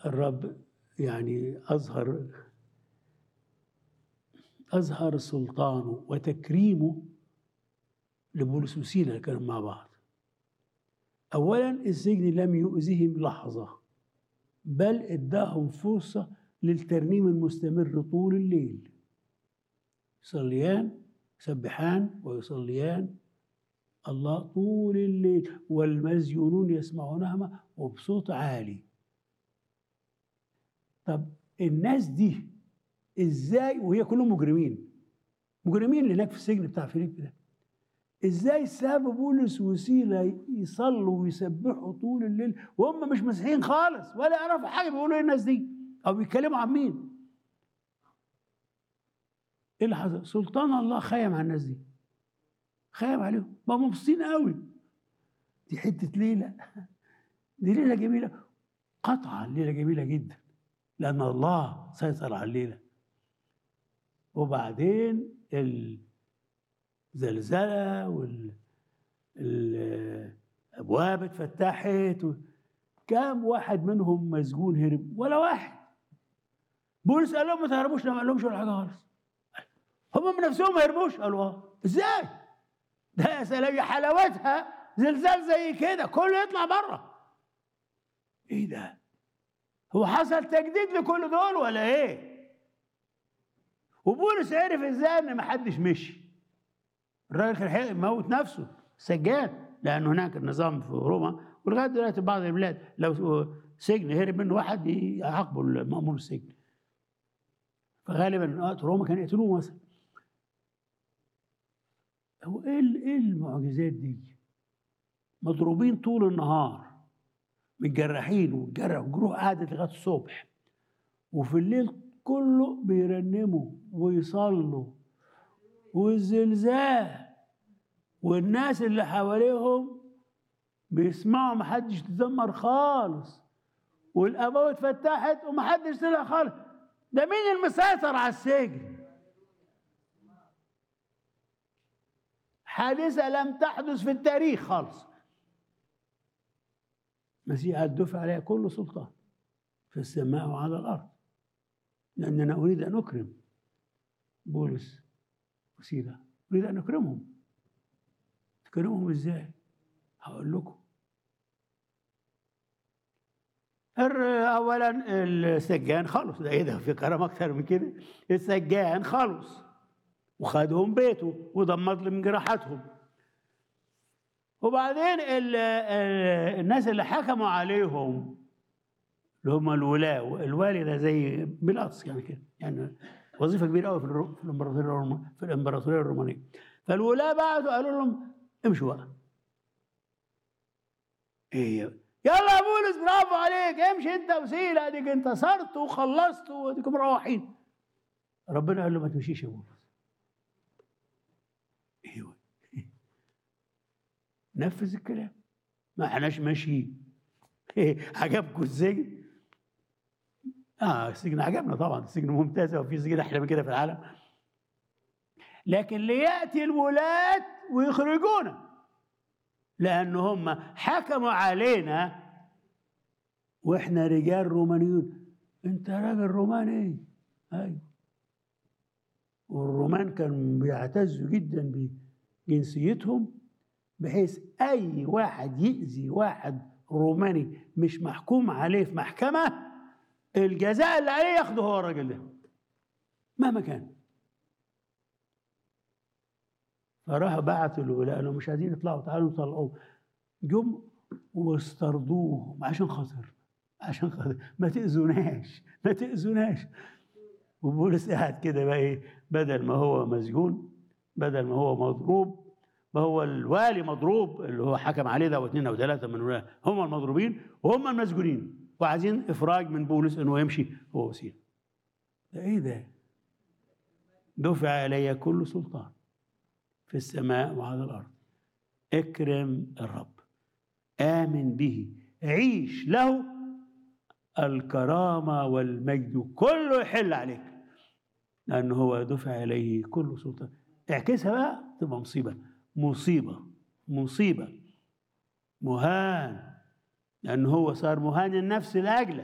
الرب يعني أظهر أظهر سلطانه وتكريمه لبولس وسيلة كانوا مع بعض أولا السجن لم يؤذهم لحظة بل اداهم فرصة للترنيم المستمر طول الليل يصليان يسبحان ويصليان الله طول الليل والمزيونون يسمعونهما وبصوت عالي طب الناس دي ازاي وهي كلهم مجرمين مجرمين اللي هناك في السجن بتاع فيليب ده ازاي سابوا بولس وسيلة يصلوا ويسبحوا طول الليل وهم مش مسيحيين خالص ولا يعرفوا حاجه بيقولوا ايه الناس دي او بيتكلموا عن مين ايه اللي حصل سلطان الله خيم على الناس دي خيم عليهم بقوا مبسوطين قوي دي حته ليله دي ليله جميله قطعا ليله جميله جدا لان الله سيطر على الليله وبعدين الزلزله والابواب اتفتحت و... كام واحد منهم مسجون هرب ولا واحد بولس قال لهم ما تهربوش لا ما قال لهمش ولا حاجه خالص هم من نفسهم ما هربوش قالوا اه ازاي ده يا سلام يا حلاوتها زلزال زي كده كله يطلع بره ايه ده هو حصل تجديد لكل دول ولا ايه وبولس عرف ازاي ان ما حدش مشي الراجل كان هيموت يموت نفسه سجان لان هناك النظام في روما ولغايه دلوقتي بعض البلاد لو سجن هرب منه واحد يعاقبه المأمور السجن فغالبا وقت روما كانوا يقتلوه مثلا هو ايه ايه المعجزات دي؟ مضروبين طول النهار متجرحين والجرح والجروح قعدت لغايه الصبح وفي الليل كله بيرنموا ويصلوا والزلزال والناس اللي حواليهم بيسمعوا محدش تذمر خالص والابواب اتفتحت ومحدش طلع خالص ده مين المسيطر على السجن حادثة لم تحدث في التاريخ خالص مسيح الدفع عليها كل سلطان في السماء وعلى الأرض لأننا أريد أن أكرم بولس وسيلة أريد أن أكرمهم تكرمهم إزاي؟ هقول لكم اولا السجان خلص ده ايه ده في كلام اكتر من كده السجان خلص وخدهم بيته وضمد من جراحاتهم وبعدين ال ال الناس اللي حكموا عليهم اللي هم الولاة الوالي ده زي بيلاطس يعني كده يعني وظيفة كبيرة قوي في الامبراطورية في الامبراطورية الرومانية فالولاة بعتوا قالوا لهم امشوا بقى ايه يلا يا بولس برافو عليك امشي انت وسيله اديك انتصرت وخلصت واديكم مروحين ربنا قال له ما تمشيش يا بولس ايوه نفذ الكلام ما احناش ماشيين ايه عجبكم السجن؟ اه السجن عجبنا طبعا السجن ممتاز وفي سجن احلى من كده في العالم لكن لياتي الولاة ويخرجونا لأن هم حكموا علينا وإحنا رجال رومانيون أنت راجل روماني أيوه والرومان كانوا بيعتزوا جدا بجنسيتهم بحيث أي واحد يأذي واحد روماني مش محكوم عليه في محكمة الجزاء اللي عليه ياخده هو الراجل ده مهما كان فراح بعتوا الولاء قالوا مش عايزين يطلعوا تعالوا نطلعوه جم واسترضوهم عشان خاطر عشان خاطر ما تأذوناش ما تأذوناش وبولس قاعد كده بقى ايه بدل ما هو مسجون بدل ما هو مضروب ما هو الوالي مضروب اللي هو حكم عليه ده واثنين او ثلاثه من ولاة هم المضروبين وهم المسجونين وعايزين افراج من بولس انه يمشي هو وسيله ده ايه ده دفع علي كل سلطان في السماء وعلى الارض اكرم الرب امن به عيش له الكرامه والمجد كله يحل عليك لانه هو دفع اليه كل سلطان اعكسها بقى تبقى مصيبه مصيبه مصيبه مهان لانه هو صار مهان النفس لاجلك